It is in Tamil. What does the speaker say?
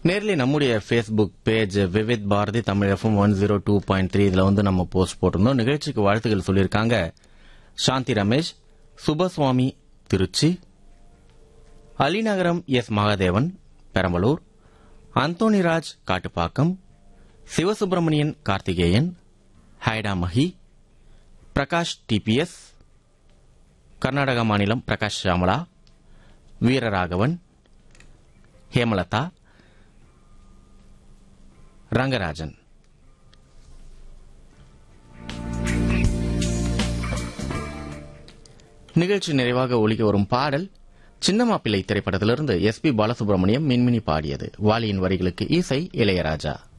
நேர்லி நம்முடைய Facebook page Vividh Bharati Tamil FM one zero two point three இதுல வந்து நம்ம போஸ்ட் போட்டிருந்தோம் நிகழ்ச்சிக்கு வாழ்த்துக்கள் சொல்லியிருக்காங்க சாந்தி ரமேஷ் சுபசுவாமி திருச்சி அலிநகரம் எஸ் மகாதேவன் பெரம்பலூர் அந்தோணிராஜ் காட்டுப்பாக்கம் சிவசுப்பிரமணியன் கார்த்திகேயன் ஹைடா மஹி பிரகாஷ் டிபிஎஸ் கர்நாடக மாநிலம் பிரகாஷ் ஷாமலா வீரராகவன் ஹேமலதா ரங்கராஜன் நிகழ்ச்சி நிறைவாக ஒலிக்க வரும் பாடல் சின்னமாப்பிள்ளை திரைப்படத்திலிருந்து எஸ் பி பாலசுப்ரமணியம் மின்மினி பாடியது வாலியின் வரிகளுக்கு இசை இளையராஜா